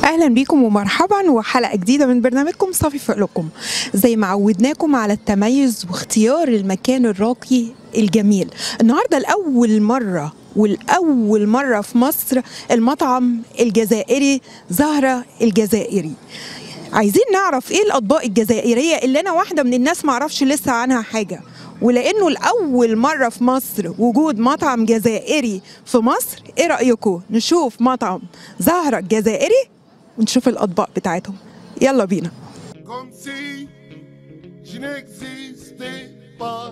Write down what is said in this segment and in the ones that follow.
اهلا بيكم ومرحبا وحلقه جديده من برنامجكم صافي في قلوبكم زي ما عودناكم على التميز واختيار المكان الراقي الجميل النهارده لاول مره والاول مره في مصر المطعم الجزائري زهره الجزائري عايزين نعرف ايه الاطباق الجزائريه اللي انا واحده من الناس معرفش لسه عنها حاجه ولانه لاول مره في مصر وجود مطعم جزائري في مصر ايه رايكم نشوف مطعم زهره الجزائري ونشوف الاطباق بتاعتهم يلا بينا comme si je n'existais pas.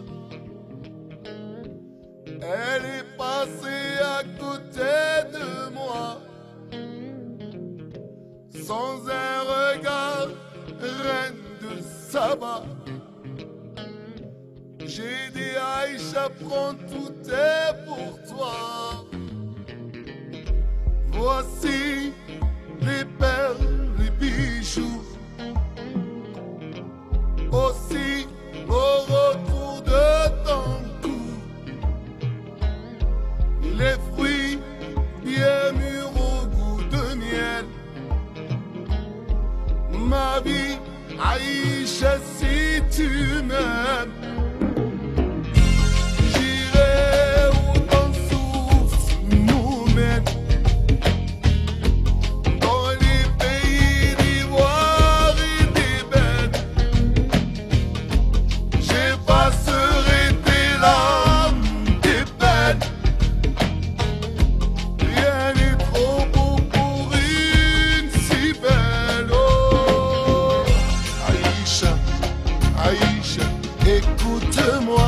Elle est passée à côté de moi, sans un regard, reine de Saba. J'ai dit Aïcha, prends tout est pour toi. Voici les perles, les bijoux aussi au retour de ton cou. Les fruits bien mûrs au goût de miel. Ma vie, Aïcha, si tu m'aimes. J'irai où ton souffle nous mène. Dans les pays d'ivoire et d'ébène. J'effacerai tes larmes, tes peines. Rien n'est trop beau pour une si belle. Oh, Aïcha, Aïcha, écoute-moi.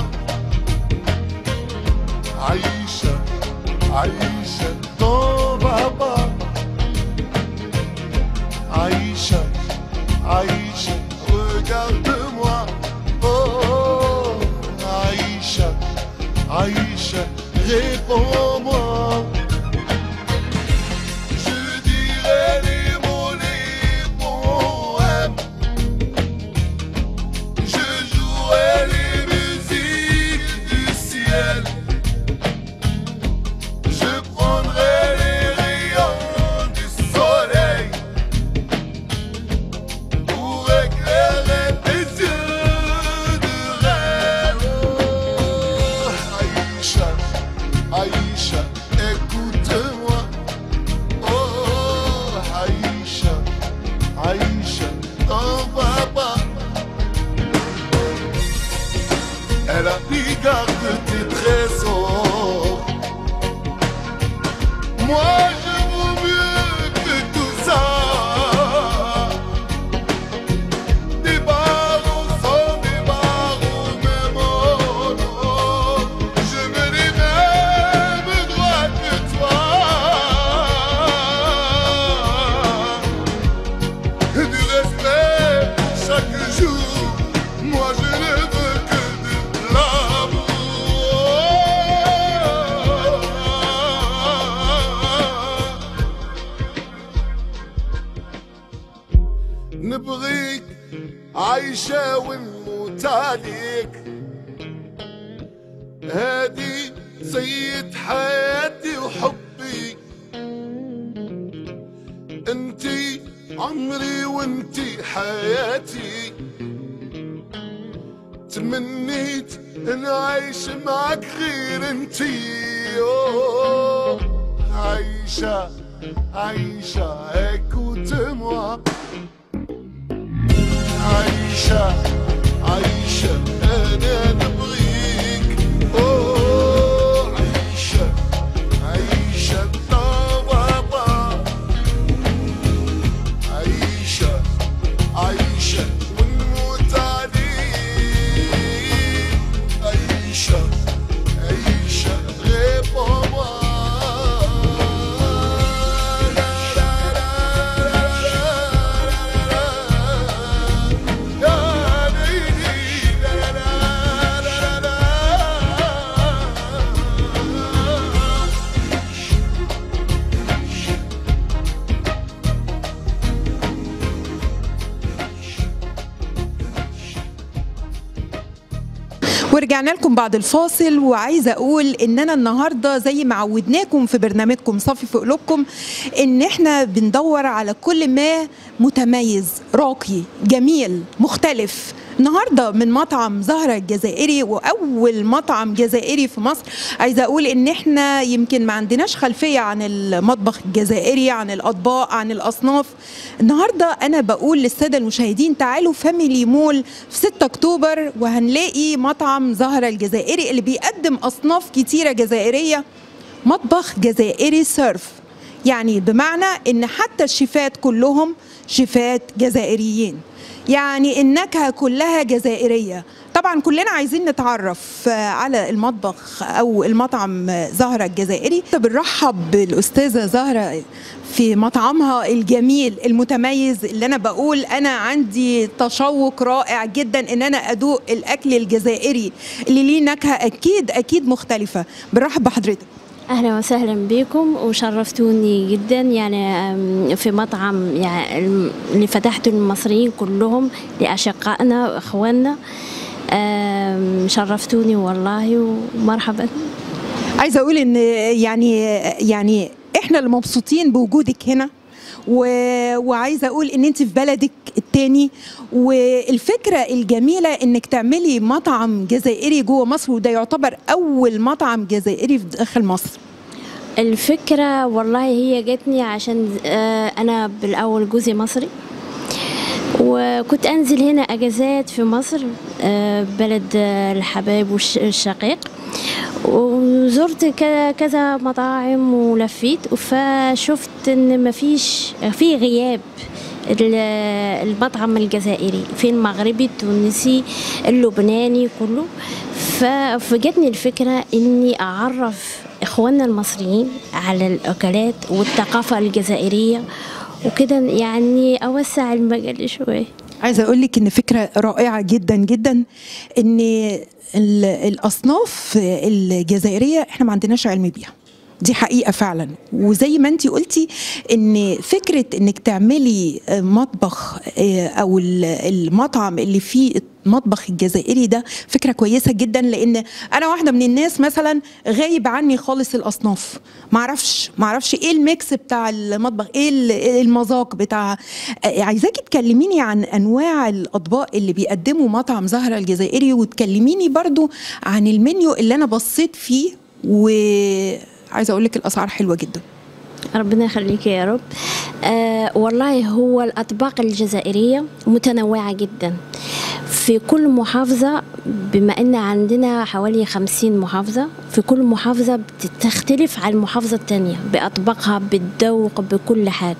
Aïcha, Aïcha, t'en vas pas. Aïcha, Aïcha, regarde-moi. Oh, Aïcha, Aïcha, réponds-moi. Je dirai les mots, les poèmes. Je jouerai les musiques du ciel. Je prendrai les rayons du soleil pour éclairer tes yeux de rêve. Oh, Aïcha, Aïcha, écoute-moi. Oh, Aïcha, Aïcha, t'en vas pas. Elle a pris garde de tes trésors. Moi, je vaux mieux que tout ça. Des barreaux sont des barreaux, même oh, non. Je me les mêmes droits que toi. Du respect chaque jour. Moi, je ne veux que de l'amour. نبغيك عايشة ونموت عليك هادي سيد حياتي وحبي انتي عمري وانتي حياتي تمنيت نعيش معك غير انتي أوه، عايشة عايشة écoute-moi عايشة عايشة أنا نبغيك أوه عايشة عايشة طوابا عايشة عايشة ونموت عليك عايشة عايشة réponds-moi لا لا لا ورجعنا لكم بعد الفاصل وعايزه اقول ان انا النهارده زي ما عودناكم في برنامجكم صافي في قلوبكم ان احنا بندور على كل ما متميز راقي جميل مختلف النهارده من مطعم زهره الجزائري واول مطعم جزائري في مصر عايزه اقول ان احنا يمكن ما عندناش خلفيه عن المطبخ الجزائري عن الاطباق عن الاصناف النهارده انا بقول للساده المشاهدين تعالوا فاميلي مول في 6 اكتوبر وهنلاقي مطعم زهره الجزائري اللي بيقدم اصناف كتيره جزائريه مطبخ جزائري سيرف يعني بمعنى ان حتى الشيفات كلهم شيفات جزائريين يعني النكهه كلها جزائريه طبعا كلنا عايزين نتعرف على المطبخ او المطعم زهره الجزائري بنرحب بالاستاذه زهره في مطعمها الجميل المتميز اللي انا بقول انا عندي تشوق رائع جدا ان انا ادوق الاكل الجزائري اللي ليه نكهه اكيد اكيد مختلفه بنرحب بحضرتك اهلا وسهلا بكم وشرفتوني جدا يعني في مطعم يعني اللي فتحته للمصريين كلهم لاشقائنا واخواننا شرفتوني والله ومرحبا عايزه اقول ان يعني يعني احنا اللي مبسوطين بوجودك هنا و... وعايزه اقول ان انت في بلدك التاني والفكره الجميله انك تعملي مطعم جزائري جوه مصر وده يعتبر اول مطعم جزائري في داخل مصر الفكره والله هي جاتني عشان انا بالاول جوزي مصري وكنت انزل هنا اجازات في مصر بلد الحبايب والشقيق وزرت كذا مطاعم ولفيت فشفت ان مفيش في غياب المطعم الجزائري في المغربي التونسي اللبناني كله فجتني الفكرة اني اعرف اخواننا المصريين على الاكلات والثقافة الجزائرية وكده يعني اوسع المجال شويه عايزه اقول لك ان فكره رائعه جدا جدا ان الاصناف الجزائريه احنا ما عندناش علم بيها دي حقيقه فعلا وزي ما انت قلتي ان فكره انك تعملي مطبخ او المطعم اللي فيه المطبخ الجزائري ده فكره كويسه جدا لان انا واحده من الناس مثلا غايب عني خالص الاصناف معرفش معرفش ايه الميكس بتاع المطبخ ايه المذاق بتاع عايزاكي تكلميني عن انواع الاطباق اللي بيقدموا مطعم زهره الجزائري وتكلميني برضو عن المنيو اللي انا بصيت فيه و عايزه اقول لك الاسعار حلوه جدا ربنا يخليك يا رب آه والله هو الأطباق الجزائرية متنوعة جدا في كل محافظة بما أن عندنا حوالي خمسين محافظة في كل محافظة بتختلف عن المحافظة التانية بأطباقها بالذوق بكل حاجة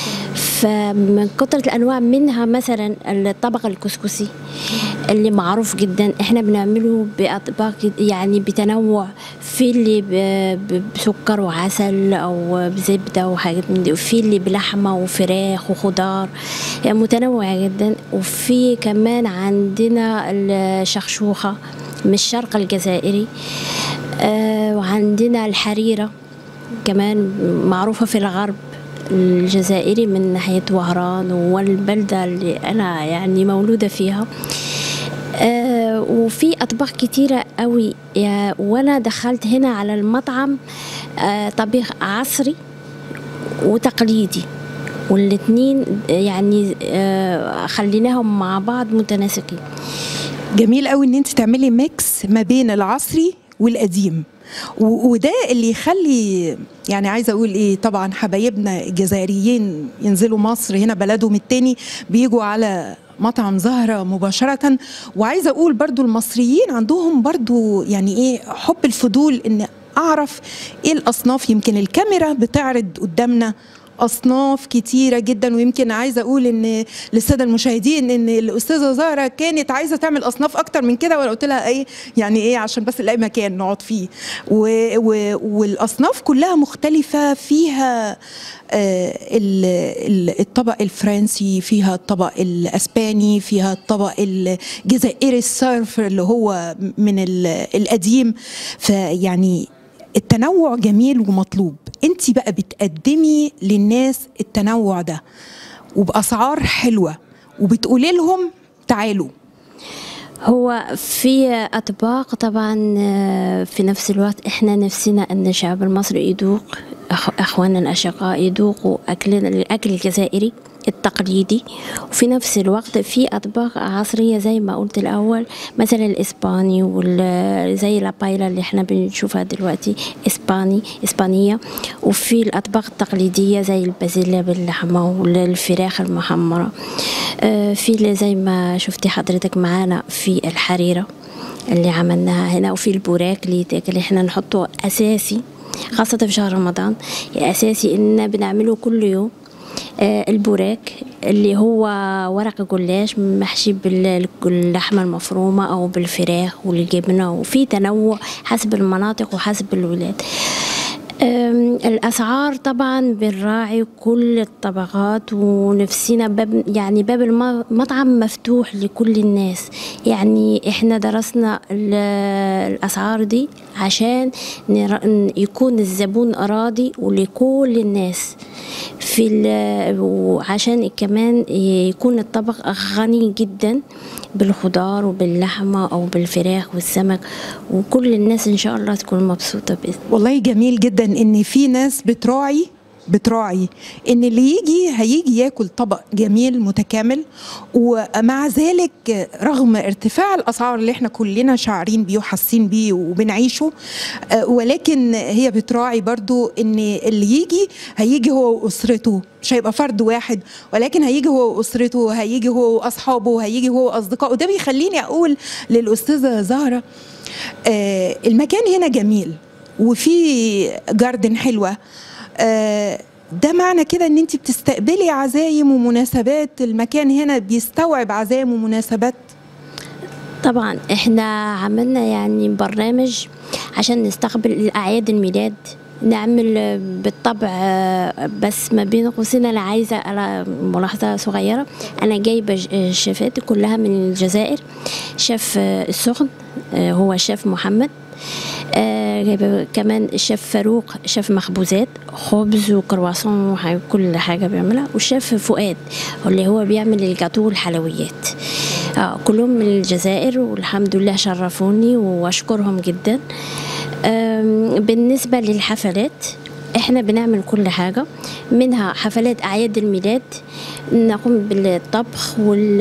فمن كثرة الأنواع منها مثلا الطبق الكسكسي اللي معروف جدا احنا بنعمله بأطباق يعني بتنوع في اللي بسكر وعسل أو بزبدة وحاجات من دي وفي اللي بلحمة وفراخ وخضار يعني متنوع جدا وفي كمان عندنا الشخشوخة من الشرق الجزائري آه وعندنا الحريرة كمان معروفة في الغرب الجزائري من ناحية وهران والبلدة اللي أنا يعني مولودة فيها آه وفي أطباق كتيرة قوي وأنا دخلت هنا على المطعم آه طبيخ عصري وتقليدي والاتنين يعني آه خليناهم مع بعض متناسقين جميل قوي ان انت تعملي ميكس ما بين العصري والقديم وده اللي يخلي يعني عايزه اقول ايه طبعا حبايبنا الجزائريين ينزلوا مصر هنا بلدهم التاني بيجوا على مطعم زهرة مباشرة وعايزة أقول برضو المصريين عندهم برضو يعني إيه حب الفضول إن أعرف إيه الأصناف يمكن الكاميرا بتعرض قدامنا اصناف كتيره جدا ويمكن عايزه اقول ان للساده المشاهدين ان الاستاذه زهره كانت عايزه تعمل اصناف اكتر من كده وانا قلت لها ايه يعني ايه عشان بس نلاقي مكان نقعد فيه و و والاصناف كلها مختلفه فيها آه الطبق الفرنسي فيها الطبق الاسباني فيها الطبق الجزائري الصرف اللي هو من القديم فيعني التنوع جميل ومطلوب انت بقى بتقدمي للناس التنوع ده وباسعار حلوه وبتقولي لهم تعالوا هو في أطباق طبعا آه، في نفس الوقت إحنا نفسنا أن الشعب المصري يذوق أخ- أخواننا الأشقاء يذوقوا أكلنا الأكل الجزائري التقليدي وفي نفس الوقت في أطباق عصرية زي ما قلت الأول مثلا الإسباني وال- زي البايلا اللي احنا بنشوفها دلوقتي إسباني إسبانية وفي الأطباق التقليدية زي البازيلا باللحمة والفراخ المحمرة آه، في اللي زي ما شفتي حضرتك معانا في الحريرة اللي عملناها هنا وفي البوراك اللي اللي احنا نحطه أساسي خاصة في شهر رمضان أساسي إن بنعمله كل يوم آه، البوراك اللي هو ورق جلاش محشي بال- باللحمة المفرومة أو بالفراخ والجبنة وفي تنوع حسب المناطق وحسب الولاد أم، الأسعار طبعا بنراعي كل الطبقات ونفسنا باب يعني باب المطعم مفتوح لكل الناس يعني احنا درسنا ال- الأسعار دي عشان نر- ن- يكون الزبون راضي ولكل الناس في ال- وعشان كمان يكون الطبق غني جدا بالخضار وباللحمة أو بالفراخ والسمك وكل الناس إن شاء الله تكون مبسوطة بإذن والله جميل جدا ان في ناس بتراعي بتراعي ان اللي يجي هيجي ياكل طبق جميل متكامل ومع ذلك رغم ارتفاع الاسعار اللي احنا كلنا شاعرين بيه وحاسين بيه وبنعيشه آه، ولكن هي بتراعي برضو ان اللي يجي هيجي هو واسرته مش هيبقى فرد واحد ولكن هيجي هو واسرته هيجي هو واصحابه هيجي هو واصدقائه ده بيخليني اقول للاستاذه زهره آه، المكان هنا جميل وفي جاردن حلوه آه، ده معنى كده ان انت بتستقبلي عزايم ومناسبات المكان هنا بيستوعب عزايم ومناسبات طبعا احنا عملنا يعني برنامج عشان نستقبل اعياد الميلاد نعمل بالطبع آه، بس ما بين قوسين انا عايزه على ملاحظه صغيره انا جايبه ج- الشيفات كلها من الجزائر شيف آه، السخن آه، هو الشيف محمد آه، جايبه كمان الشيف فاروق شيف مخبوزات خبز وكرواسون وح- كل حاجه بيعملها والشيف فؤاد اللي هو بيعمل الجاتو والحلويات آه كلهم من الجزائر والحمد لله شرفوني واشكرهم جدا آم، بالنسبه للحفلات احنا بنعمل كل حاجة منها حفلات أعياد الميلاد نقوم بالطبخ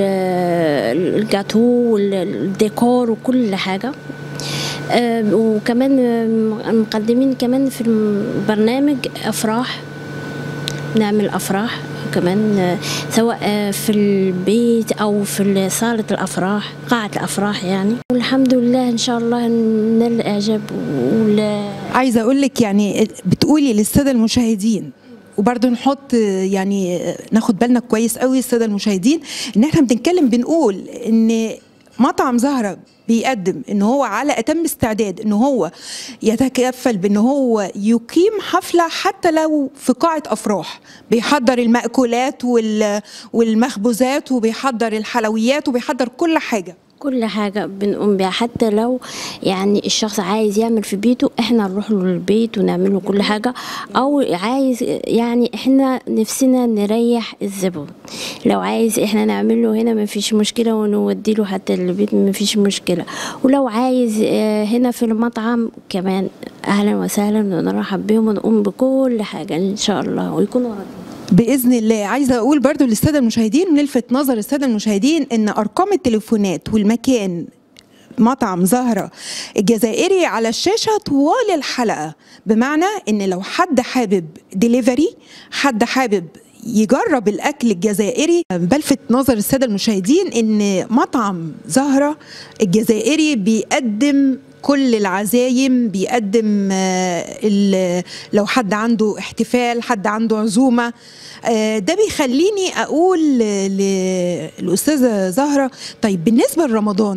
والجاتو والديكور وكل حاجة آه، وكمان آه، مقدمين كمان في البرنامج أفراح نعمل أفراح كمان آه، سواء آه، في البيت أو في صالة الأفراح قاعة الأفراح يعني والحمد لله إن شاء الله نال إعجاب ولا عايزه اقول لك يعني بتقولي للساده المشاهدين وبرضه نحط يعني ناخد بالنا كويس قوي الساده المشاهدين ان احنا بنتكلم بنقول ان مطعم زهره بيقدم ان هو على اتم استعداد ان هو يتكفل بان هو يقيم حفله حتى لو في قاعه افراح بيحضر المأكولات وال- والمخبوزات وبيحضر الحلويات وبيحضر كل حاجه كل حاجة بنقوم بيها حتى لو يعني الشخص عايز يعمل في بيته احنا نروح له البيت ونعمل له كل حاجة او عايز يعني احنا نفسنا نريح الزبون لو عايز احنا نعمل له هنا ما فيش مشكلة ونودي له حتى البيت ما فيش مشكلة ولو عايز آه، هنا في المطعم كمان اهلا وسهلا ونرحب بهم ونقوم بكل حاجة ان شاء الله ويكونوا راضيين باذن الله عايزه اقول برضو للساده المشاهدين ونلفت نظر الساده المشاهدين ان ارقام التليفونات والمكان مطعم زهرة الجزائري على الشاشة طوال الحلقة بمعنى ان لو حد حابب ديليفري حد حابب يجرب الاكل الجزائري بلفت نظر الساده المشاهدين ان مطعم زهره الجزائري بيقدم كل العزايم بيقدم آه، ال- لو حد عنده احتفال حد عنده عزومه آه، ده بيخليني اقول للاستاذه زهره طيب بالنسبه لرمضان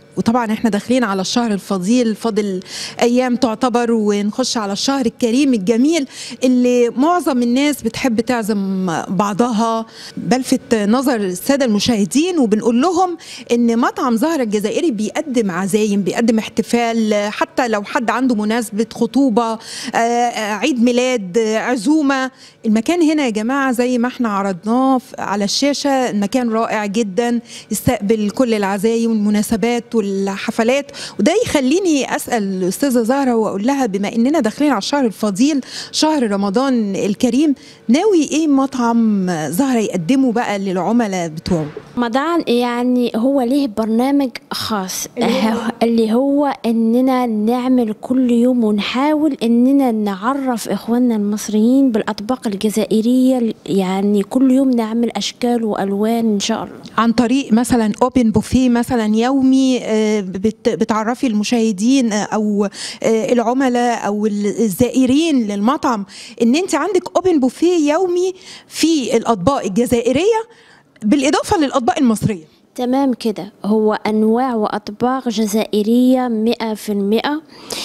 وطبعا احنا داخلين على الشهر الفضيل فاضل ايام تعتبر ونخش على الشهر الكريم الجميل اللي معظم الناس بتحب تعزم بعضها بلفت نظر الساده المشاهدين وبنقول لهم ان مطعم زهره الجزائري بيقدم عزايم بيقدم احتفال حتى لو حد عنده مناسبه خطوبه آه، آه، عيد ميلاد آه، عزومه المكان هنا يا جماعه زي ما احنا عرضناه ف- على الشاشه المكان رائع جدا يستقبل كل العزايم والمناسبات والحفلات وده يخليني اسال الاستاذه زهره واقول لها بما اننا داخلين على الشهر الفضيل شهر رمضان الكريم ناوي ايه مطعم زهره يقدمه بقى للعملاء بتوعه رمضان يعني هو ليه برنامج خاص آه، اللي هو اننا نعمل كل يوم ونحاول اننا نعرف اخواننا المصريين بالاطباق الجزائريه يعني كل يوم نعمل اشكال والوان ان شاء الله عن طريق مثلا اوبن بوفيه مثلا يومي آه، بت- بتعرفي المشاهدين آه، او آه، العملاء او الزائرين للمطعم ان انت عندك اوبن بوفيه يومي في الاطباق الجزائريه بالاضافه للاطباق المصريه تمام كده هو أنواع وأطباق جزائرية مئة في المئة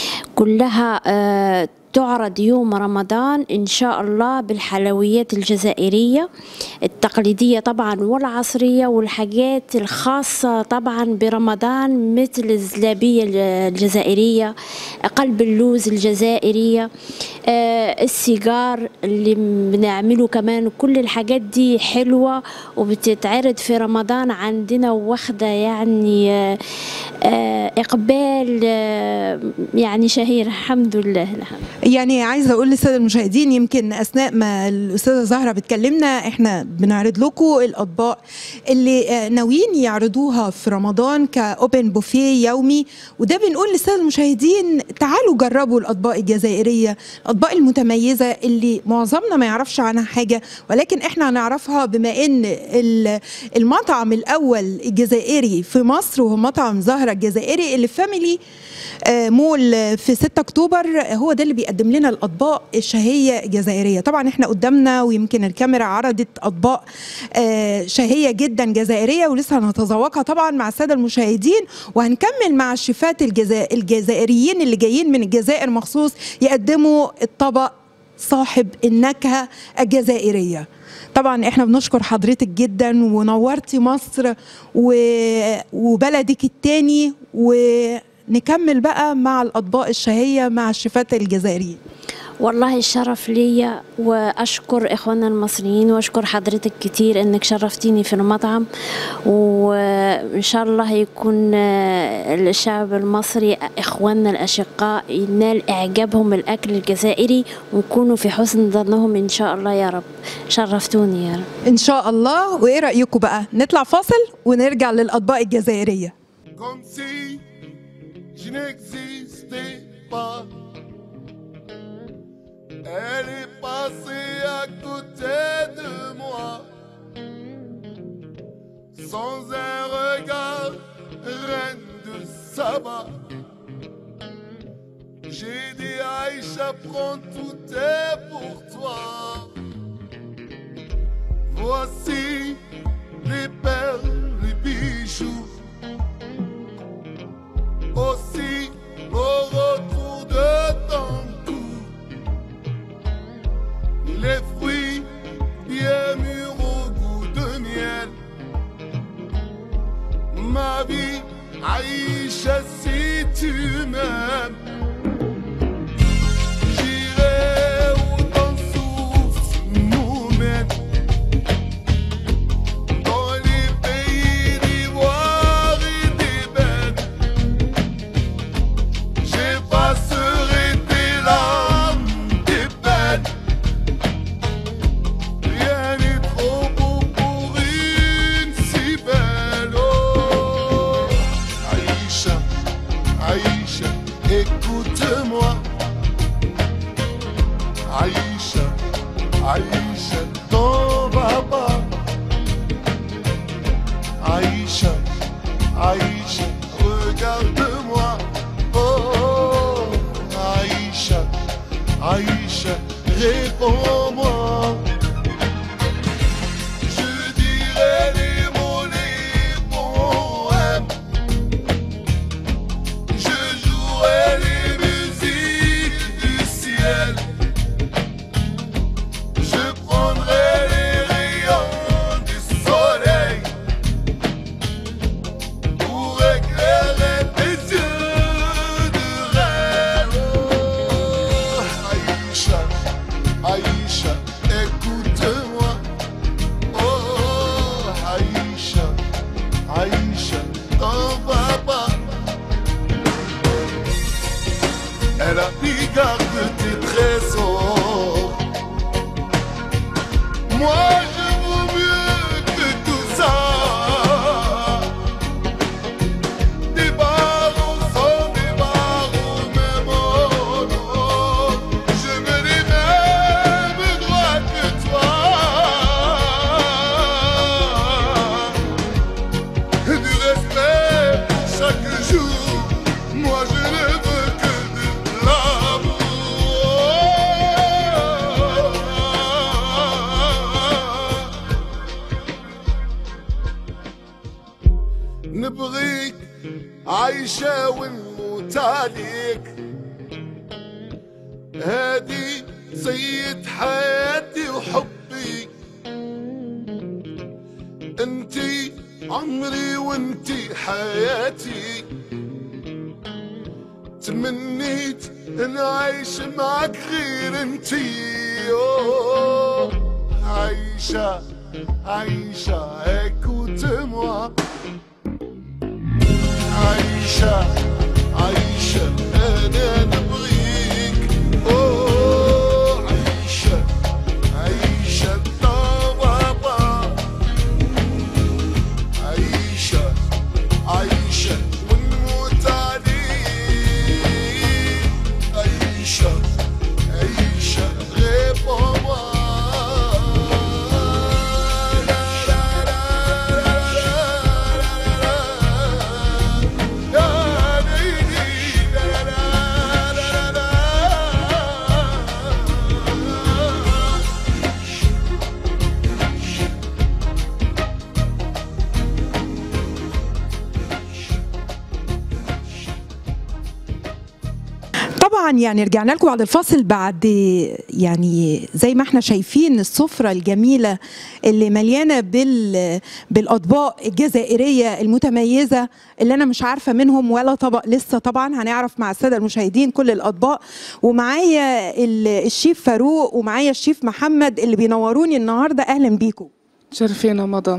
كلها آه، تعرض يوم رمضان إن شاء الله بالحلويات الجزائرية التقليدية طبعا والعصرية والحاجات الخاصة طبعا برمضان مثل الزلابية الجزائرية قلب اللوز الجزائرية آه، السيجار اللي بنعمله كمان كل الحاجات دي حلوة وبتتعرض في رمضان عندنا واخدة يعني آه، آه، إقبال آه، يعني شهير الحمد لله الحمد يعني عايزه اقول للساده المشاهدين يمكن اثناء ما الاستاذه زهره بتكلمنا احنا بنعرض لكم الاطباق اللي آه، ناويين يعرضوها في رمضان كاوبن بوفيه يومي وده بنقول للساده المشاهدين تعالوا جربوا الاطباق الجزائريه الاطباق المتميزه اللي معظمنا ما يعرفش عنها حاجه ولكن احنا هنعرفها بما ان ال- المطعم الاول الجزائري في مصر وهو مطعم زهره الجزائري اللي فاميلي آه، مول آه، في 6 اكتوبر آه، هو ده اللي بيقدم لنا الاطباق الشهيه الجزائريه طبعا احنا قدامنا ويمكن الكاميرا عرضت اطباق آه، شهيه جدا جزائريه ولسه هنتذوقها طبعا مع الساده المشاهدين وهنكمل مع الشيفات الجزا- الجزائريين اللي جايين من الجزائر مخصوص يقدموا الطبق صاحب النكهه الجزائريه طبعا احنا بنشكر حضرتك جدا ونورتي مصر و... وبلدك التاني ونكمل بقى مع الاطباق الشهيه مع الشيفات الجزائريين والله الشرف ليا واشكر اخواننا المصريين واشكر حضرتك كتير انك شرفتيني في المطعم وان شاء الله يكون آه، الشعب المصري اخواننا الاشقاء ينال اعجابهم الاكل الجزائري ونكونوا في حسن ظنهم ان شاء الله يا رب شرفتوني يا رب ان شاء الله وايه رايكم بقى نطلع فاصل ونرجع للاطباق الجزائريه comme si je n'existais pas. Elle est passée à côté de moi, sans un regard, reine de Saba. J'ai dit Aïcha, prends tout est pour toi. Voici les perles, les bijoux aussi au retour de ton cou. Les fruits bien mûrs au goût de miel. Ma vie, Aïcha, si tu m'aimes, j'irai où ton souffle nous mène. Dans les pays d'ivoire et d'ébène. J'effacerai tes larmes, tes peines. Rien n'est trop beau pour une si belle. Oh, Aïcha, Aïcha, écoute. نبغيك عايشة ونموت عليك هادي زيد حياتي وحبي انتي عمري وانتي حياتي تمنيت نعيش معك غير انتي أوه. عايشة عايشة هيك وتموى عايشة عايشة أنا نبغيك أوه عايشة عايشة طبابا عايشة عايشة ونموت عليك عايشة عايشة غير بابا لا لا لا لا لا لا يا ليلي لا لا لا لا لا طبعا يعني رجعنا لكم بعد الفاصل بعد يعني زي ما احنا شايفين السفرة الجميلة اللي مليانة بال بالأطباق الجزائرية المتميزة اللي أنا مش عارفة منهم ولا طبق لسه طبعا هنعرف مع السادة المشاهدين كل الأطباق ومعايا ال- الشيف فاروق ومعايا الشيف محمد اللي بينوروني النهاردة أهلا بيكم شرفينا مدام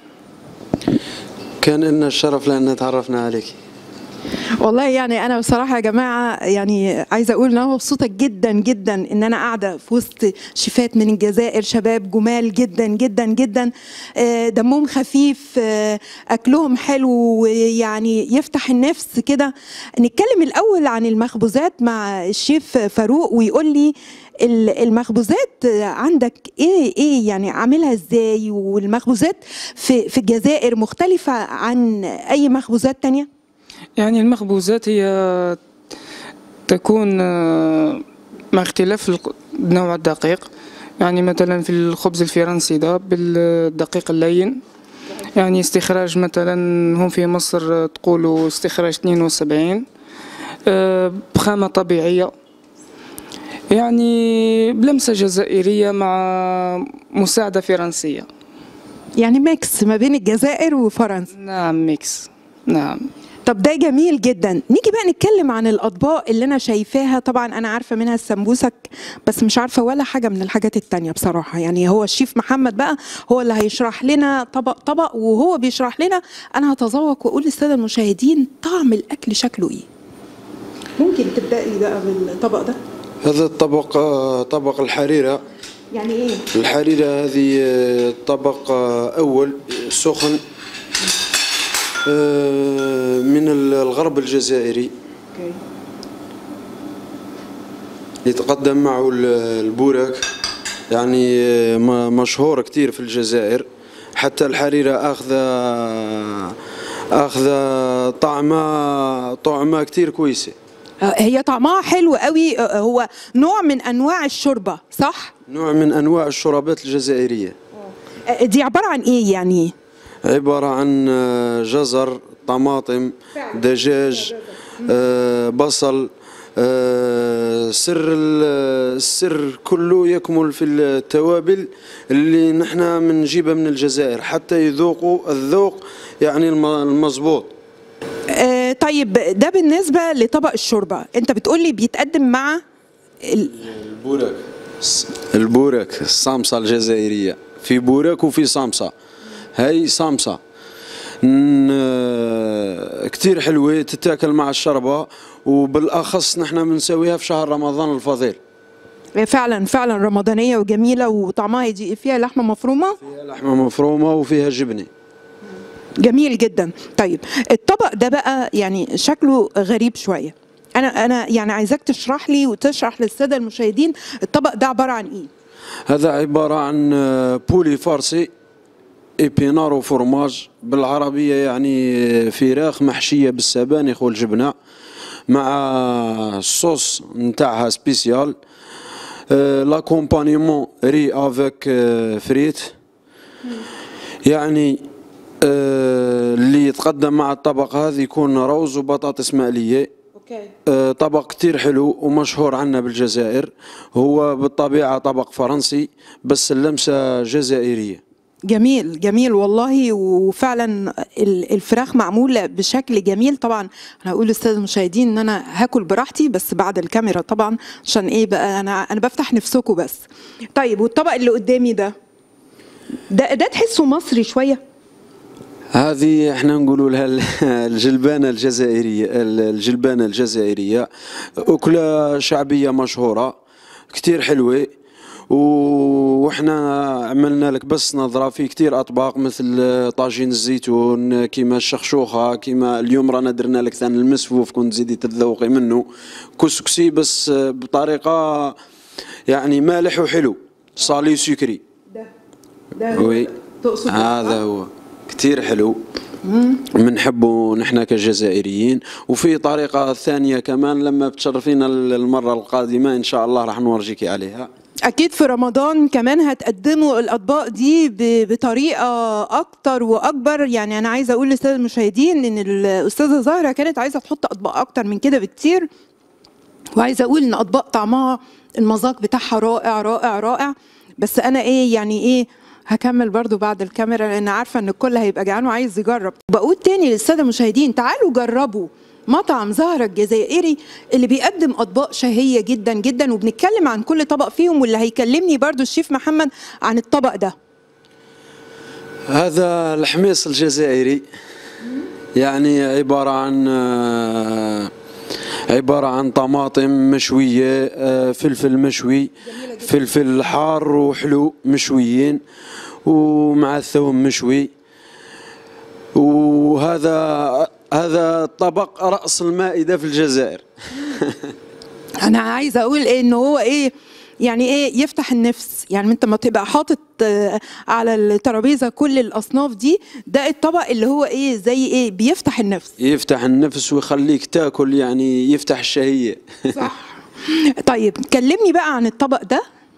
كان لنا الشرف لأن تعرفنا عليك والله يعني انا بصراحه يا جماعه يعني عايزه اقول ان انا مبسوطه جدا جدا ان انا قاعده في وسط شيفات من الجزائر شباب جمال جدا جدا جدا آه، دمهم خفيف آه، اكلهم حلو ويعني يفتح النفس كده نتكلم الاول عن المخبوزات مع الشيف فاروق ويقول لي ال- المخبوزات عندك ايه ايه يعني عاملها ازاي والمخبوزات في في الجزائر مختلفه عن اي مخبوزات تانية يعني المخبوزات هي تكون آه، مع اختلاف الق- نوع الدقيق يعني مثلا في الخبز الفرنسي ده بالدقيق اللين يعني استخراج مثلا هم في مصر تقولوا استخراج 72 آه، بخامة طبيعية يعني بلمسة جزائرية مع مساعدة فرنسية يعني ميكس ما بين الجزائر وفرنسا نعم ميكس نعم طب ده جميل جدا نيجي بقى نتكلم عن الاطباق اللي انا شايفاها طبعا انا عارفه منها السمبوسك بس مش عارفه ولا حاجه من الحاجات التانية بصراحه يعني هو الشيف محمد بقى هو اللي هيشرح لنا طبق طبق وهو بيشرح لنا انا هتذوق واقول للساده المشاهدين طعم الاكل شكله ايه ممكن تبدأي بقى بالطبق ده هذا الطبق آه، طبق الحريرة يعني ايه الحريرة هذه آه، طبق آه، أول سخن آه، من الغرب الجزائري يتقدم معه ال- البوراك يعني آه، م- مشهور كتير في الجزائر حتى الحريرة أخذ أخذ طعمة طعمة كتير كويسة آه، هي طعمها حلو قوي آه، هو نوع من انواع الشوربه صح نوع من أنواع الشربات الجزائرية آه، دي عباره عن ايه يعني عبارة عن آه، جزر طماطم دجاج آه، بصل آه، سر ال- السر كله يكمل في التوابل اللي نحن بنجيبها من الجزائر حتى يذوقوا الذوق يعني الم- المظبوط آه، طيب ده بالنسبه لطبق الشوربه انت بتقولي بيتقدم مع ال... البوراك البوراك الصامصة الجزائرية في بوراك وفي صامصة هاي صامصة ن- كتير حلوة تتاكل مع الشربة وبالأخص نحن بنسويها في شهر رمضان الفضيل فعلا فعلا رمضانيه وجميله وطعمها يجي فيها لحمه مفرومه فيها لحمة مفرومة وفيها جبنة جميل جدا طيب الطبق ده بقى يعني شكله غريب شويه انا انا يعني عايزاك تشرح لي وتشرح للساده المشاهدين الطبق ده عباره عن ايه هذا عبارة عن آه، بولي فارسي ايبينار وفرماج بالعربية يعني فراخ محشية بالسبانخ والجبنة مع الصوص نتاعها سبيسيال لاكومبانيمون ري افيك فريت يعني آه، آه، اللي يتقدم مع الطبق هذا يكون روز وبطاطس مقليه اوكي آه، طبق كتير حلو ومشهور عنا بالجزائر هو بالطبيعة طبق فرنسي بس اللمسة جزائرية جميل جميل والله وفعلا ال- الفراخ معموله بشكل جميل طبعا انا هقول للساده المشاهدين ان انا هاكل براحتي بس بعد الكاميرا طبعا عشان ايه بقى انا انا بفتح نفسكم بس طيب والطبق اللي قدامي ده ده ده تحسه مصري شويه هذه احنا نقولوا لها ال- الجلبانة الجزائرية ال- الجلبانة الجزائرية أكلة شعبية مشهورة كتير حلوة و- واحنا عملنا لك بس نظرة في كتير أطباق مثل طاجين الزيتون كيما الشخشوخة كيما اليوم رانا درنا لك ثاني المسفوف كنت زيدي تذوقي منه كسكسي بس بطريقة يعني مالح وحلو صالي سكري ده ده وي تقصد هذا هو كتير حلو بنحبه نحن كجزائريين وفي طريقة ثانية كمان لما بتشرفينا المرة القادمة إن شاء الله راح نورجيكي عليها اكيد في رمضان كمان هتقدموا الاطباق دي ب- بطريقه اكتر واكبر يعني انا عايزه اقول للساده المشاهدين ان الاستاذه زهره كانت عايزه تحط اطباق اكتر من كده بكتير وعايزه اقول ان اطباق طعمها المذاق بتاعها رائع رائع رائع بس انا ايه يعني ايه هكمل برضو بعد الكاميرا لان عارفه ان الكل هيبقى جعان وعايز يجرب بقول تاني للساده المشاهدين تعالوا جربوا مطعم زهرة الجزائري اللي بيقدم اطباق شهيه جدا جدا وبنتكلم عن كل طبق فيهم واللي هيكلمني برضو الشيف محمد عن الطبق ده هذا الحميص الجزائري يعني عبارة عن آه، عبارة عن طماطم مشوية آه، فلفل مشوي فلفل حار وحلو مشويين ومع الثوم مشوي وهذا هذا طبق رأس المائدة في الجزائر انا عايزه اقول ايه ان هو ايه يعني ايه يفتح النفس يعني انت ما تبقى حاطط آه، على الترابيزه كل الاصناف دي ده الطبق اللي هو ايه زي ايه بيفتح النفس يفتح النفس ويخليك تاكل يعني يفتح الشهية صح طيب كلمني بقى عن الطبق ده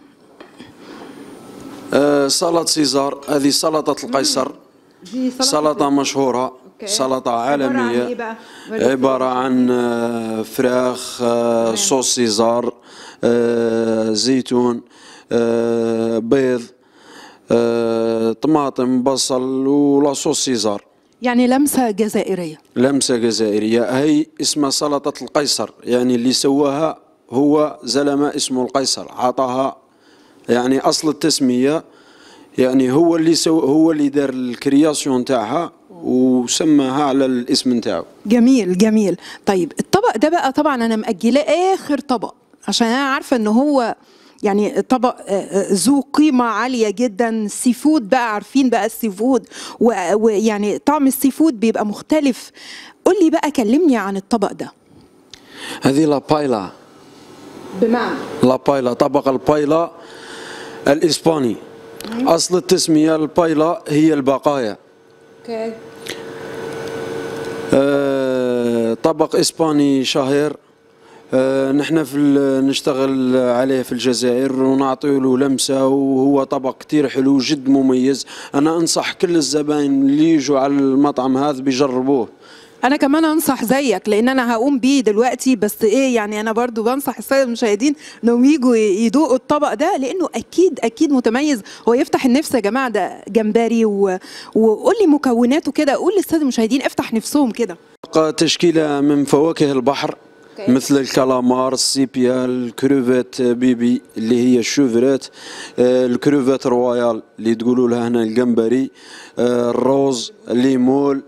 آه، سلطة سيزار هذه سلطة القيصر دي سلطة مشهورة أوكي. سلطة عبارة عن إيه عالمية بقى؟ عبارة عن آه، فراخ آه، صوص سيزار آه، زيتون آه، بيض آه، طماطم بصل ولاصوص سيزار يعني لمسه جزائريه لمسة جزائرية هي اسمها سلطة القيصر يعني اللي سواها هو زلمة اسمه القيصر عطاها يعني أصل التسمية يعني هو اللي سو هو اللي دار الكرياسيون تاعها وسماها على الاسم نتاعو جميل جميل طيب الطبق ده بقى طبعا انا مأجلاه اخر طبق عشان انا عارفه ان هو يعني طبق آه، آه، ذو قيمة عالية جدا سي فود بقى عارفين بقى السي فود و- ويعني طعم السي فود بيبقى مختلف قول لي بقى كلمني عن الطبق ده هذه لا بايلا بمعنى لا بايلا طبق البايلا الإسباني أصل التسمية البايلا هي البقايا اوكي آه، طبق اسباني شهير آه، نحن في ال- نشتغل عليه في الجزائر ونعطيه له لمسه وهو طبق كتير حلو جد مميز انا انصح كل الزباين اللي يجوا على المطعم هذا بيجربوه انا كمان انصح زيك لان انا هقوم بيه دلوقتي بس ايه يعني انا برضو بنصح الساده المشاهدين انهم يجوا يدوقوا الطبق ده لانه اكيد اكيد متميز هو يفتح النفس يا جماعه ده جمبري و... وقول لي مكوناته كده قول للساده المشاهدين افتح نفسهم كده طبق تشكيله من فواكه البحر أوكي. مثل الكالامار السيبيا الكروفيت بيبي اللي هي الشوفرات آه، الكروفيت رويال اللي تقولوا لها هنا الجمبري آه، الروز الليمول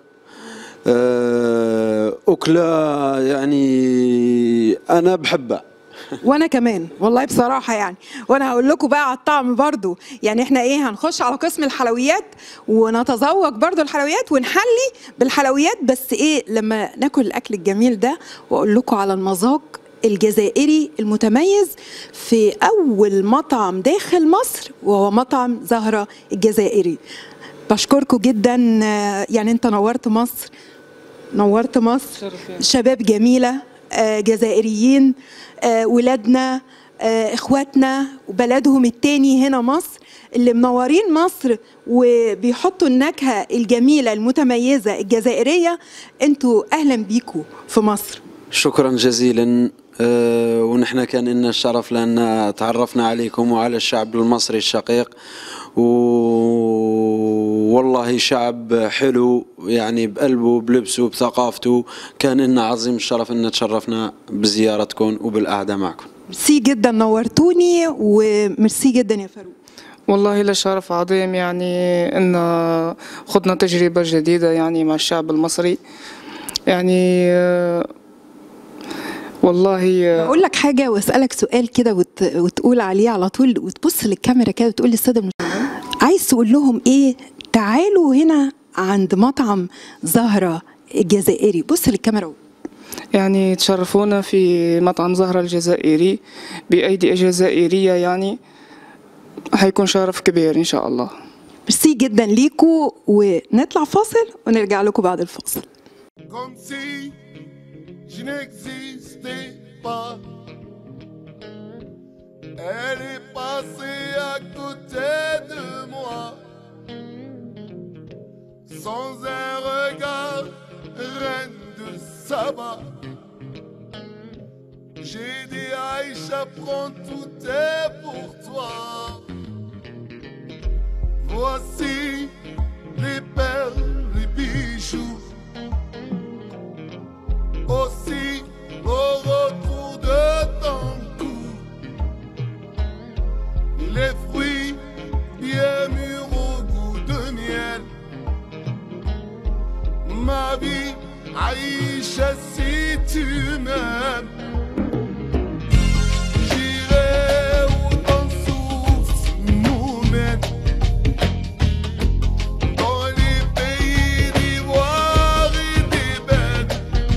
آه، أكلة يعني أنا بحبها وانا كمان والله بصراحه يعني وانا هقول لكم بقى على الطعم برضو يعني احنا ايه هنخش على قسم الحلويات ونتذوق برضو الحلويات ونحلي بالحلويات بس ايه لما ناكل الاكل الجميل ده واقول لكم على المذاق الجزائري المتميز في اول مطعم داخل مصر وهو مطعم زهره الجزائري بشكركم جدا آه، يعني انت نورت مصر نورت مصر شباب جميلة آه، جزائريين آه، ولادنا آه، اخواتنا وبلدهم التاني هنا مصر اللي منورين مصر وبيحطوا النكهه الجميله المتميزه الجزائريه انتوا اهلا بيكم في مصر شكرا جزيلا آه، ونحن كان لنا الشرف لأن تعرفنا عليكم وعلى الشعب المصري الشقيق و... والله شعب حلو يعني بقلبه بلبسه بثقافته كان لنا عظيم الشرف أن تشرفنا بزيارتكم وبالقعدة معكم ميرسي جدا نورتوني وميرسي جدا يا فاروق والله لشرف عظيم يعني ان خضنا تجربة جديدة يعني مع الشعب المصري يعني آه، والله آه، اقول لك حاجه واسالك سؤال كده وت... وتقول عليه على طول وتبص للكاميرا كده وتقول للساده المشاهدين عايز تقول لهم ايه تعالوا هنا عند مطعم زهره الجزائري بص للكاميرا يعني تشرفونا في مطعم زهرة الجزائري بأيدي جزائرية يعني حيكون شرف كبير إن شاء الله ميرسي جدا ليكوا ونطلع فاصل ونرجع لكم بعد الفاصل comme si je n'existais pas. Elle est passée à côté de moi, sans un regard, reine de Saba. J'ai dit Aïcha, prends tout est pour toi. Voici les perles, les bijoux aussi au retour de ton cou. Les fruits bien mûrs au goût de miel. Ma vie, Aïcha, si tu m'aimes, j'irai où ton souffle nous mène. Dans les pays d'ivoire et d'ébène.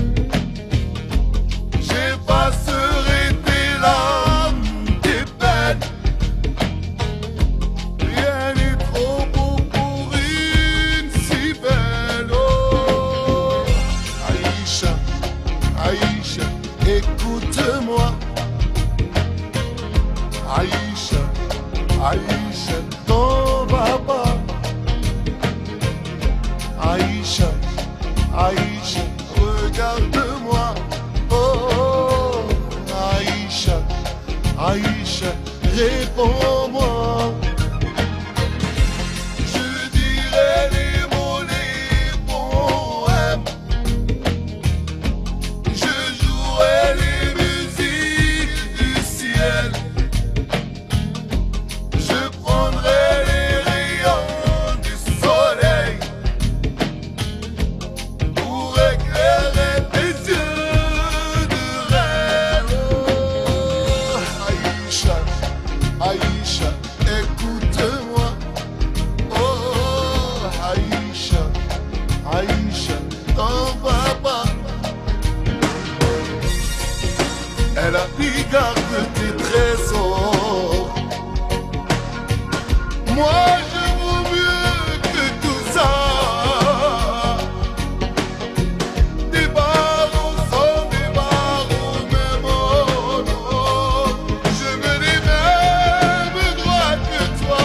J'effacerai tes larmes, tes peines. Rien n'est trop beau pour une si belle. Oh, Aïcha, Aïcha, écoute-moi. Aïcha, Aïcha, t'en vas pas. Aïcha, Aïcha, regarde-moi. Oh, Aïcha, Aïcha, réponds-moi. Je dirai les mots, les poèmes. Je jouerai les musiques du ciel. Je prendrai les rayons du soleil pour éclairer tes yeux de rêve. Oh, Aïcha, Aïcha, écoute-moi. Oh, Aïcha, Aïcha, ton papa. Elle a pris garde de tes trésors. Moi, je vaux mieux que tout ça. Des barreaux sans des barreaux, même oh non. Je me les mêmes droits que toi.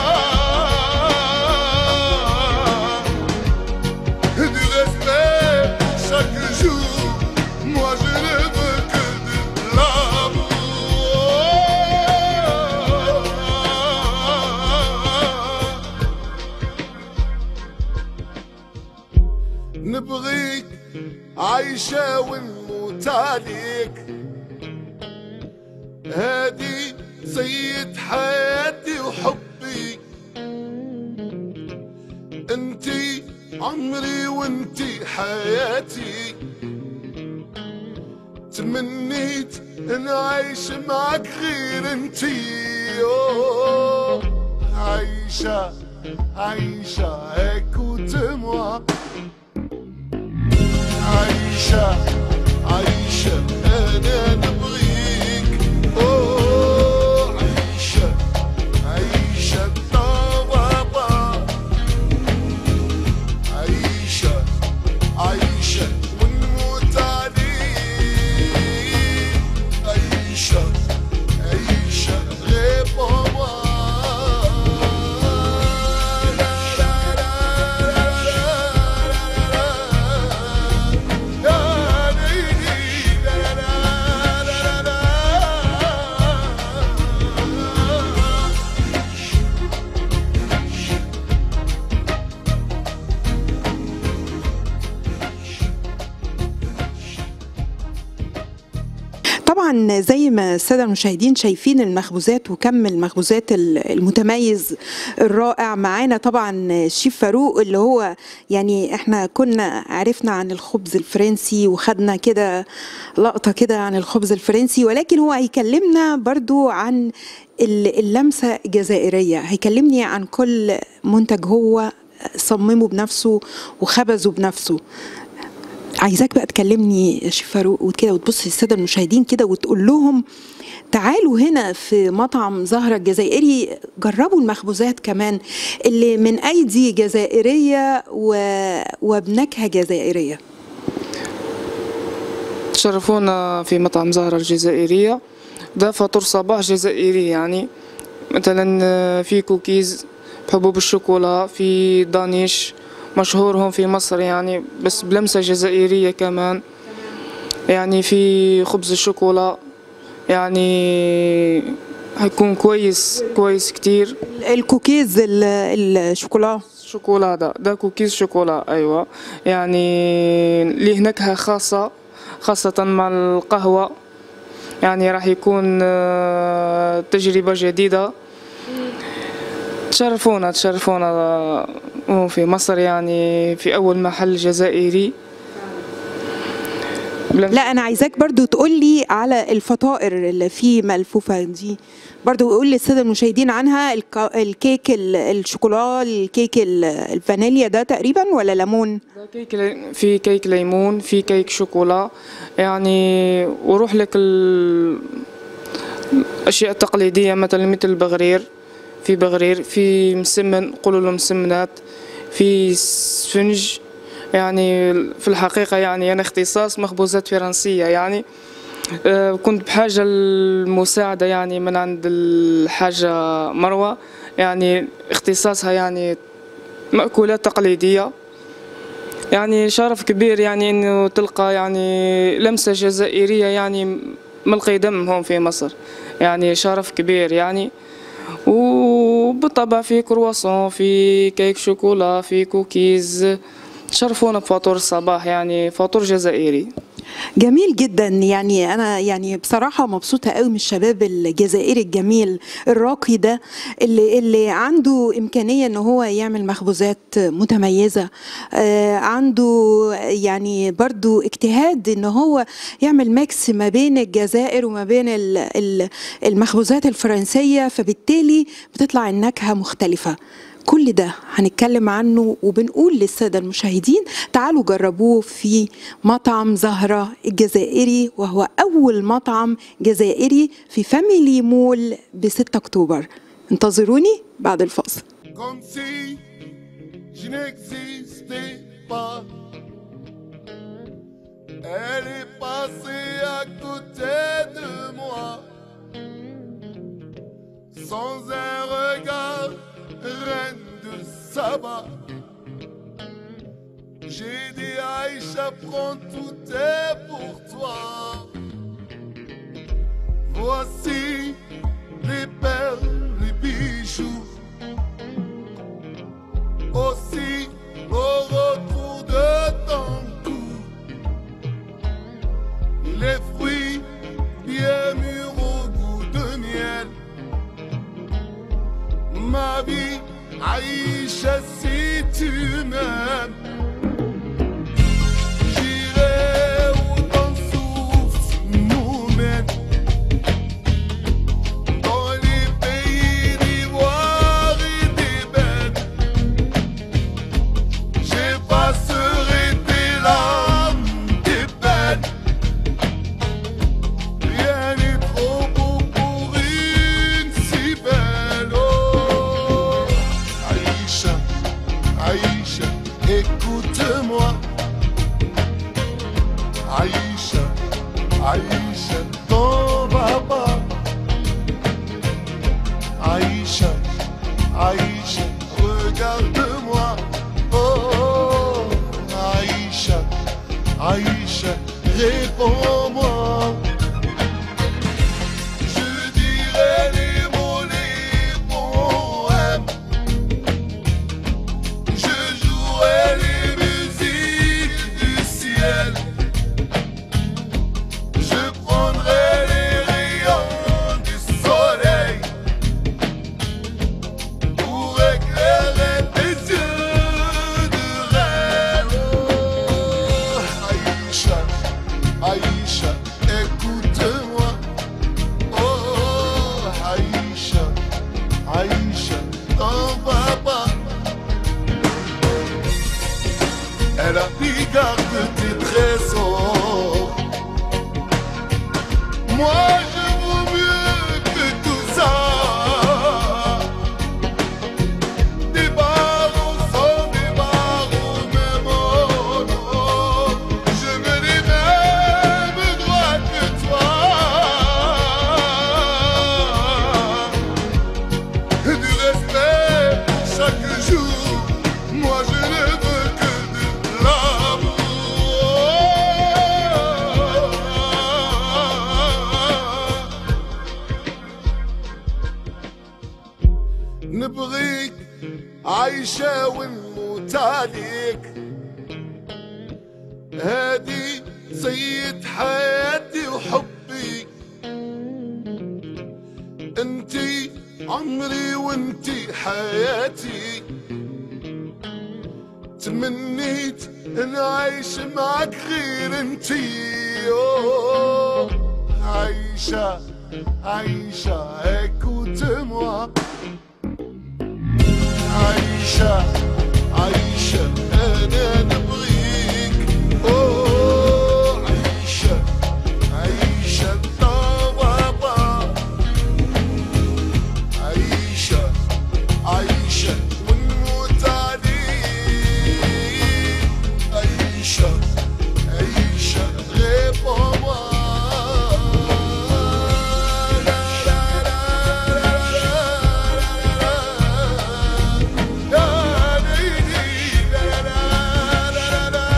Du respect chaque jour, moi je ne veux que de l'amour. نبغيك عايشة ونموت عليك هادي سيد حياتي وحبي انتي عمري وانتي حياتي تمنيت نعيش معك غير انتي أوه. عايشة عايشة écoute-moi عايشة عايشة أنا نبغيك أوه عايشة عايشة طبابا عايشة عايشة ونموت عليك عايشة عايشة réponds-moi طبعا زي ما الساده المشاهدين شايفين المخبوزات وكم المخبوزات ال- المتميز الرائع معانا طبعا الشيف فاروق اللي هو يعني احنا كنا عرفنا عن الخبز الفرنسي وخدنا كده لقطه كده عن الخبز الفرنسي ولكن هو هيكلمنا برضو عن ال- اللمسه الجزائريه هيكلمني عن كل منتج هو صممه بنفسه وخبزه بنفسه عايزاك بقى تكلمني يا شيف فاروق وكده وتبص للساده المشاهدين كده وتقول لهم تعالوا هنا في مطعم زهرة الجزائري جربوا المخبوزات كمان اللي من أيدي جزائرية و... وبنكهة جزائرية تشرفونا في مطعم زهرة الجزائرية ده فطور صباح جزائري يعني مثلا آه، في كوكيز بحبوب الشوكولا في دانيش مشهور هون في مصر يعني بس بلمسة جزائرية كمان يعني في خبز الشوكولا يعني هيكون كويس كويس كتير الكوكيز ال- الشوكولا شوكولا ده ده كوكيز شوكولا أيوة يعني ليه نكهة خاصة خاصة مع القهوة يعني راح يكون آه، تجربة جديدة تشرفونا تشرفونا آه، في مصر يعني في أول محل جزائري بلمس- لا أنا عايزاك برضو تقولي على الفطائر اللي فيه ملفوفة دي برضو قول للسادة المشاهدين عنها الك- الكيك ال- الشوكولا الكيك ال- الفانيليا ده تقريبا ولا ليمون ده كيك لي- في كيك ليمون في كيك شوكولا يعني وروح لك ال- الأشياء التقليدية مثلا مثل البغرير في بغرير في مسمن قولوا له مسمنات في سفنج يعني في الحقيقة يعني أنا اختصاص مخبوزات فرنسية يعني آه، كنت بحاجة المساعدة يعني من عند الحاجة مروة يعني اختصاصها يعني مأكولات تقليدية يعني شرف كبير يعني انه تلقى يعني لمسه جزائريه يعني من القدم هون في مصر يعني شرف كبير يعني وبالطبع في كرواسون في كيك شوكولا في كوكيز شرفونا بفطور الصباح يعني فطور جزائري جميل جدا يعني انا يعني بصراحه مبسوطه قوي من الشباب الجزائري الجميل الراقي ده اللي اللي عنده امكانيه ان هو يعمل مخبوزات متميزه آه عنده يعني برضو اجتهاد ان هو يعمل ميكس ما بين الجزائر وما بين ال- ال- المخبوزات الفرنسيه فبالتالي بتطلع النكهه مختلفه كل ده هنتكلم عنه وبنقول للسادة المشاهدين تعالوا جربوه في مطعم زهرة الجزائري وهو أول مطعم جزائري في فاميلي مول ب 6 أكتوبر انتظروني بعد الفاصل comme si je n'existais pas. Elle est passée à côté de moi, sans un regard, reine de Saba. J'ai dit Aïcha, prends tout est pour toi. Voici les perles, les bijoux aussi au retour de ton cou. Les fruits bien mûrs au goût de miel. Ma vie, Aïcha, si tu m'aimes, j'irai où ton souffle nous mène. Dans les pays d'ivoire et d'ébène. J'effacerai tes larmes, tes peines. Rien n'est trop beau pour une si belle. Oh, Aïcha, Aïcha, écoute-moi. Aïcha, Aïcha, ton papa. Aïcha, Aïcha, regarde-moi. Oh, Aïcha, Aïcha, réponds-moi. Je dirai les mots, les poèmes. Je jouerai les musiques du ciel. Je prendrai les Elle a regardé très fort. Moi, je vaux mieux que tout ça. Des barreaux sans des barreaux, même oh non. Je me les mêmes droits que toi. Du respect chaque jour. Moi, je ne veux que de l'amour. نبغيك عايشة ونموت عليك هادي سيد حياتي وحبي انتي عمري وانتي حياتي تمنيت ان اعيش معك غير انتي أوه. عايشة عايشة écoute-moi عايشة عايشة أنا نبغيك أوه عايشة عايشة طبابا عايشة عايشة ونموت عليك عايشة عايشة غير بابا لا لا لا لا لا يا ليلي لا لا لا لا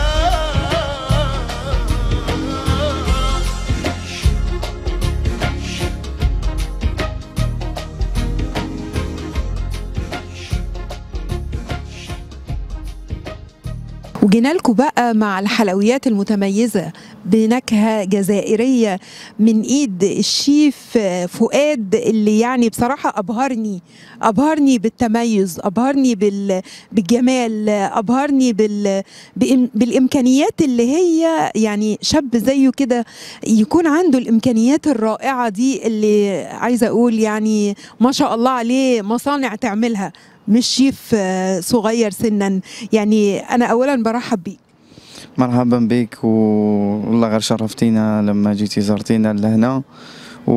وجينا لكم بقى مع الحلويات المتميزة بنكهة جزائرية من ايد الشيف فؤاد اللي يعني بصراحة ابهرني ابهرني بالتميز ابهرني بال... بالجمال ابهرني بال... بإم... بالامكانيات اللي هي يعني شاب زيه كده يكون عنده الامكانيات الرائعة دي اللي عايزة اقول يعني ما شاء الله عليه مصانع تعملها مش شيف آه، صغير سنا يعني انا اولا برحب بيك مرحبا بك و- والله غير شرفتينا لما جيتي زرتينا لهنا و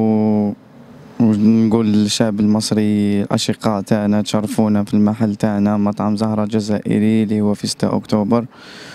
ونقول للشعب المصري الأشقاء تاعنا تشرفونا في المحل تاعنا مطعم زهرة جزائري اللي هو في 6 أكتوبر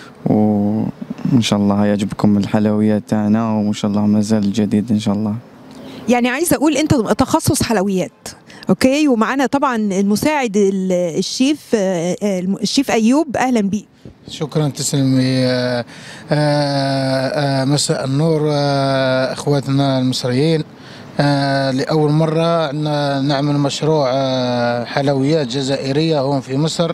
وإن شاء الله يعجبكم الحلويات تاعنا وإن شاء الله مازال جديد إن شاء الله يعني عايزه اقول انت تخصص حلويات اوكي ومعانا طبعا المساعد ال- الشيف آه، آه، الشيف ايوب اهلا بيك شكرا تسلمي آه، آه، آه، مساء النور آه، اخواتنا المصريين آه، لأول مرة ن- نعمل مشروع آه، حلويات جزائرية هون في مصر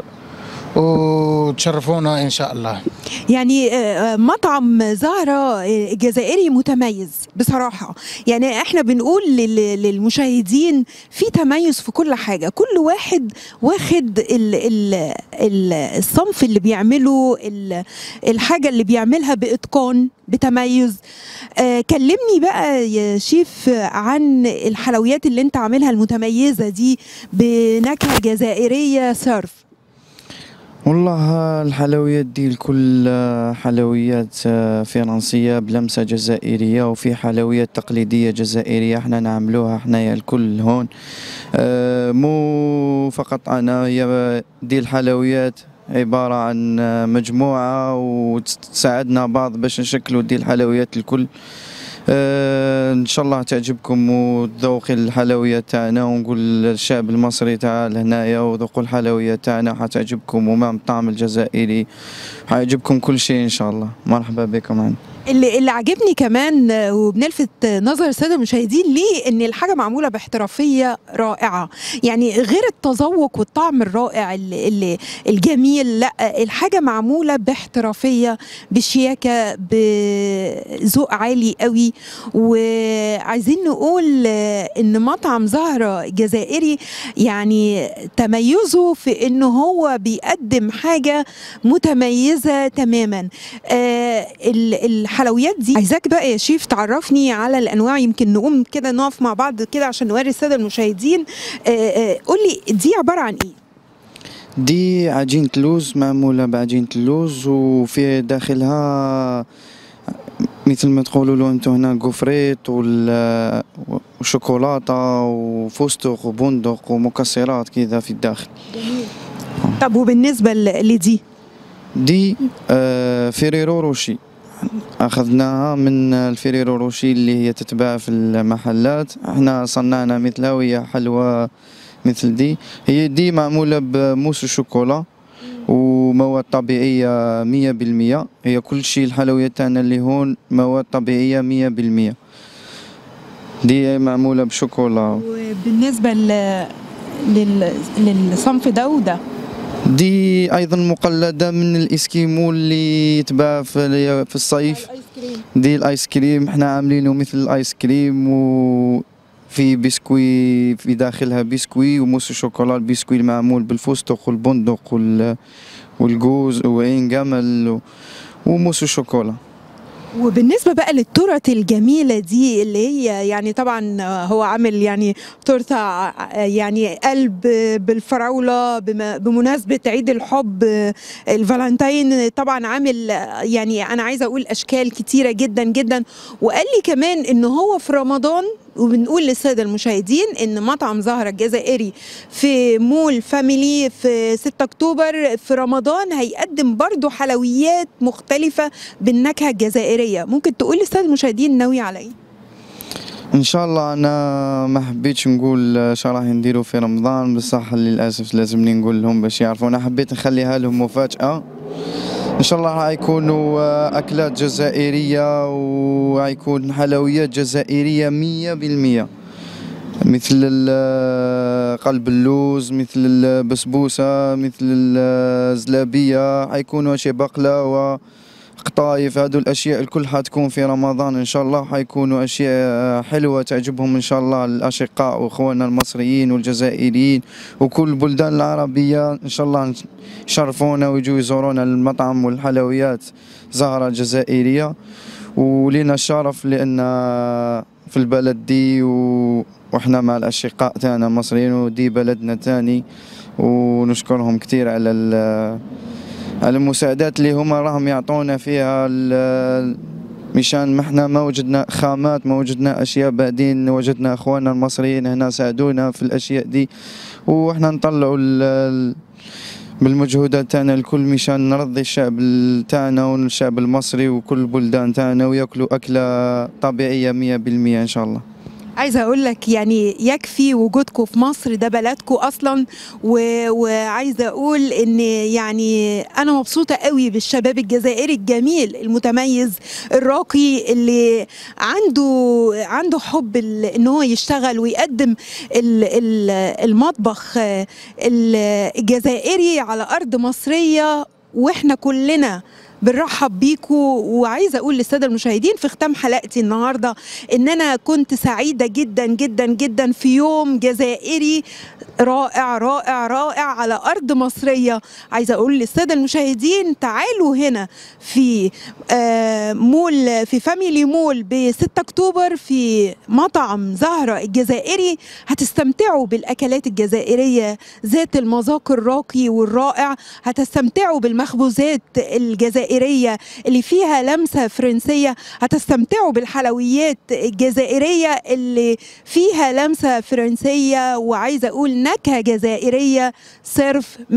وتشرفونا إن شاء الله يعني آه، آه، مطعم زهرة آه، جزائري متميز بصراحة يعني احنا بنقول لل- للمشاهدين في تميز في كل حاجة كل واحد واخد ال ال ال الصنف اللي بيعمله ال- الحاجة اللي بيعملها بإتقان بتميز آه كلمني بقى يا شيف عن الحلويات اللي انت عاملها المتميزة دي بنكهة جزائرية صرف والله الحلويات دي الكل حلويات آه، فرنسية بلمسة جزائرية وفي حلويات تقليدية جزائرية احنا نعملوها حنايا الكل هون آه، مو فقط انا هي دي الحلويات عبارة عن آه، مجموعة وتساعدنا بعض باش نشكلوا دي الحلويات الكل آه، ان شاء الله تعجبكم وتذوقي الحلويات تاعنا ونقول للشعب المصري تعال هنايا وذوقوا الحلويات تاعنا حتعجبكم ومع الطعم الجزائري حيعجبكم كل شيء ان شاء الله مرحبا بكم عندنا اللي اللي عاجبني كمان آه، وبنلفت نظر الساده المشاهدين ليه ان الحاجه معموله باحترافيه رائعه يعني غير التذوق والطعم الرائع اللي اللي الجميل لا الحاجه معموله باحترافيه بشياكه بذوق عالي قوي وعايزين نقول آه، ان مطعم زهره جزائري يعني تميزه في انه هو بيقدم حاجه متميزه تماما آه ال- الحلويات دي عايزاك بقى يا شيف تعرفني على الانواع يمكن نقوم كده نقف مع بعض كده عشان نوري الساده المشاهدين آه آه قول لي دي عباره عن ايه دي عجينة لوز معمولة بعجينة اللوز وفي داخلها مثل ما تقولوا له انتم هنا كوفريت وال- وشوكولاتة وفستق وبندق ومكسرات كذا في الداخل طب وبالنسبه ل- لدي دي آه، فيريرو روشي اخذناها من الفيريرو روشي اللي هي تتباع في المحلات احنا صنعنا مثلها وهي حلوى مثل دي هي دي معمولة بموس الشوكولا ومواد طبيعية مية بالمية هي كل شيء الحلويات تاعنا اللي هون مواد طبيعية مية بالمية دي معمولة بشوكولا وبالنسبه ل... لل... للصنف ده وده دي ايضا مقلده من الاسكيمو اللي يتباع في في الصيف دي الايس كريم احنا عاملينه مثل الايس كريم و في بسكوي في داخلها بسكوي وموس الشوكولا البسكوي المعمول بالفستق والبندق وال والجوز وعين جمل و- وموس الشوكولا وبالنسبة بقى للتورت الجميلة دي اللي هي يعني طبعا هو عامل يعني تورتة يعني قلب بالفراولة بم- بمناسبة عيد الحب الفالنتين طبعا عامل يعني أنا عايزة أقول أشكال كتيرة جدا جدا وقال لي كمان إن هو في رمضان وبنقول للسادة المشاهدين إن مطعم زهرة الجزائري في مول فاميلي في 6 أكتوبر في رمضان هيقدم برضو حلويات مختلفة بالنكهة الجزائرية ممكن تقول للسادة المشاهدين ناوي على إيه؟ ان شاء الله انا ما حبيتش نقول شو راح نديروا في رمضان بصح للاسف لازمني نقول لهم باش يعرفوا انا حبيت نخليها لهم مفاجاه ان شاء الله راح يكونوا آه، اكلات جزائريه ويكون حلويات جزائريه مية بالمية مثل ال- قلب اللوز مثل البسبوسه مثل الزلابيه حيكونوا اشياء بقلاوه قطايف هذو الاشياء الكل حتكون في رمضان ان شاء الله حيكونوا اشياء حلوه تعجبهم ان شاء الله الاشقاء واخواننا المصريين والجزائريين وكل البلدان العربيه ان شاء الله يشرفونا ويجوا يزورونا المطعم والحلويات زهره جزائريه ولينا الشرف لان في البلد دي و... واحنا مع الاشقاء تاعنا المصريين ودي بلدنا تاني ونشكرهم كثير على ال... على المساعدات اللي هما راهم يعطونا فيها ال- مشان ما احنا ما وجدنا خامات ما وجدنا اشياء بعدين وجدنا اخواننا المصريين هنا ساعدونا في الاشياء دي واحنا نطلعوا ال- ال- بالمجهودات تاعنا الكل مشان نرضي الشعب ال- تاعنا والشعب المصري وكل البلدان تاعنا وياكلوا اكله طبيعيه مية بالمية ان شاء الله عايزه اقول لك يعني يكفي وجودكم في مصر ده بلدكم اصلا و... وعايزه اقول ان يعني انا مبسوطه قوي بالشباب الجزائري الجميل المتميز الراقي اللي عنده عنده حب ال... ان هو يشتغل ويقدم ال... ال... المطبخ آه، ال- الجزائري على ارض مصريه واحنا كلنا بنرحب بيكوا وعايزه اقول للساده المشاهدين في ختام حلقتي النهارده ان انا كنت سعيده جدا جدا جدا في يوم جزائري رائع رائع رائع على ارض مصريه عايزه اقول للساده المشاهدين تعالوا هنا في آه، مول في فاميلي مول ب 6 اكتوبر في مطعم زهره الجزائري هتستمتعوا بالاكلات الجزائريه ذات المذاق الراقي والرائع هتستمتعوا بالمخبوزات الجزائريه اللي فيها لمسه فرنسيه هتستمتعوا بالحلويات الجزائريه اللي فيها لمسه فرنسيه وعايزه اقول نكهه جزائريه صرف 100%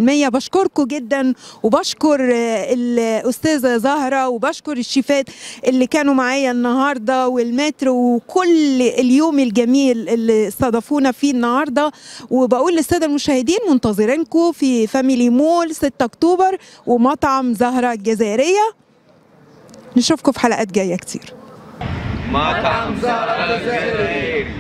بشكركم جدا وبشكر آه، الاستاذه زهره وبشكر الشيفات اللي كانوا معايا النهارده والمتر وكل اليوم الجميل اللي استضافونا فيه النهارده وبقول للساده المشاهدين منتظرينكم في فاميلي مول 6 اكتوبر ومطعم زهره الجزائريه نشوفكم في حلقات جايه كتير مطعم زهرة الجزائري